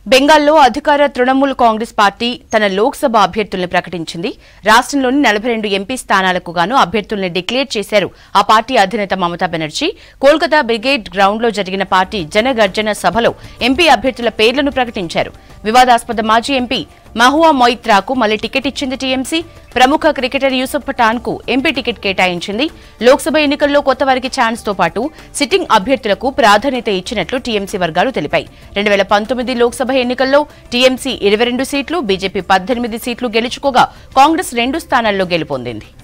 బెంగాల్లో అధికార తృణమూల్ కాంగ్రెస్ పార్టీ తన లోక్సభ అభ్యర్థుల్ని ప్రకటించింది రాష్ట్రంలోని నలభై రెండు ఎంపీ స్థానాలకు గాను అభ్యర్థుల్ని డిక్లేర్ చేశారు ఆ పార్టీ అధినేత మమతా బెనర్జీ కోల్కతా బ్రిగేడ్ గ్రౌండ్లో జరిగిన పార్టీ జనగర్జన సభలో ఎంపీ అభ్యర్థుల పేర్లను ప్రకటించారు వివాదాస్పద మాజీ ఎంపీ మహువా మొయిత్రాకు మళ్లీ టికెట్ ఇచ్చింది టీఎంసీ ప్రముఖ క్రికెటర్ యూసఫ్ పఠాన్ కు ఎంపీ టికెట్ కేటాయించింది లోక్సభ ఎన్నికల్లో కొత్త వారికి ఛాన్స్ తో పాటు సిట్టింగ్ అభ్యర్థులకు ప్రాధాన్యత ఇచ్చినట్లు టీఎంసీ వర్గాలు తెలిపాయి రెండు వేల పంతొమ్మిది లోక్సభ ఎన్నికల్లో టీఎంసీ ఇరవై రెండు సీట్లు బీజేపీ పద్దెనిమిది సీట్లు గెలుచుకోగా కాంగ్రెస్ రెండు స్థానాల్లో గెలుపొందింది